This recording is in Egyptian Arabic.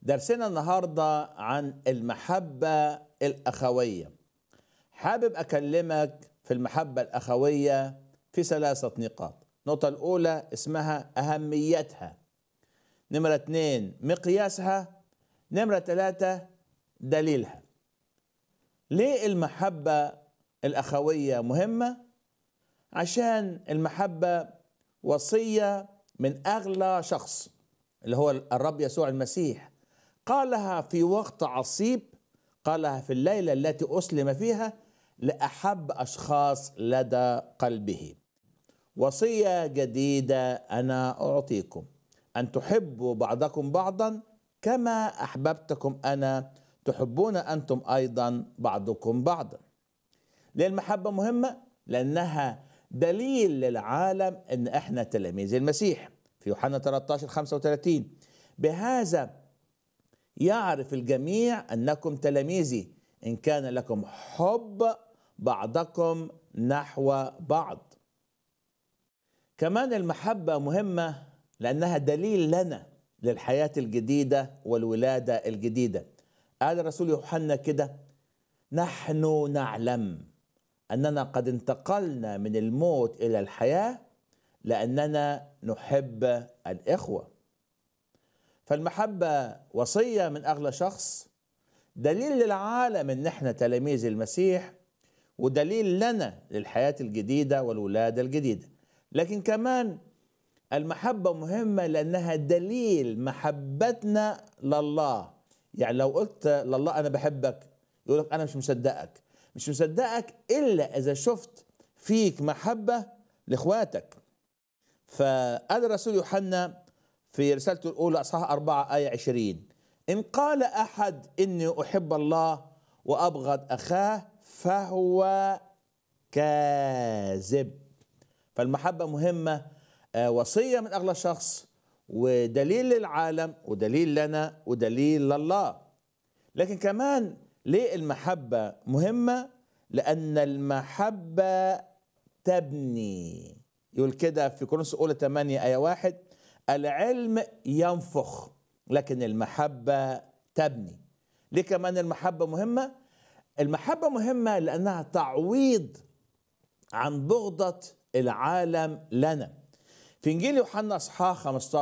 درسنا النهارده عن المحبة الأخوية حابب أكلمك في المحبة الأخوية في ثلاثة نقاط النقطة الأولى اسمها أهميتها نمرة اتنين مقياسها نمرة ثلاثة دليلها ليه المحبة الأخوية مهمة؟ عشان المحبة وصية من أغلى شخص اللي هو الرب يسوع المسيح قالها في وقت عصيب قالها في الليلة التي أسلم فيها لأحب أشخاص لدى قلبه وصية جديدة أنا أعطيكم أن تحبوا بعضكم بعضا كما أحببتكم أنا تحبون أنتم أيضا بعضكم بعضا ليه المحبة مهمة؟ لأنها دليل للعالم أن إحنا تلاميذ المسيح في يوحنا 13 35 بهذا يعرف الجميع أنكم تلاميذي إن كان لكم حب بعضكم نحو بعض كمان المحبة مهمة لأنها دليل لنا للحياة الجديدة والولادة الجديدة قال الرسول يوحنا كده نحن نعلم أننا قد انتقلنا من الموت إلى الحياة لأننا نحب الإخوة فالمحبة وصية من أغلى شخص دليل للعالم أن احنا تلاميذ المسيح ودليل لنا للحياة الجديدة والولادة الجديدة لكن كمان المحبة مهمة لأنها دليل محبتنا لله يعني لو قلت لله أنا بحبك يقول لك أنا مش مصدقك مش مصدقك إلا إذا شفت فيك محبة لإخواتك فقال الرسول يوحنا في رسالته الأولى أصحاح أربعة آية عشرين إن قال أحد إني أحب الله وأبغض أخاه فهو كاذب فالمحبة مهمة وصية من أغلى شخص ودليل للعالم ودليل لنا ودليل لله لكن كمان ليه المحبة مهمة لأن المحبة تبني يقول كده في كورنثوس الأولى 8 آية واحد العلم ينفخ لكن المحبة تبني ليه كمان المحبة مهمة المحبة مهمة لأنها تعويض عن بغضة العالم لنا في إنجيل يوحنا أصحاح 15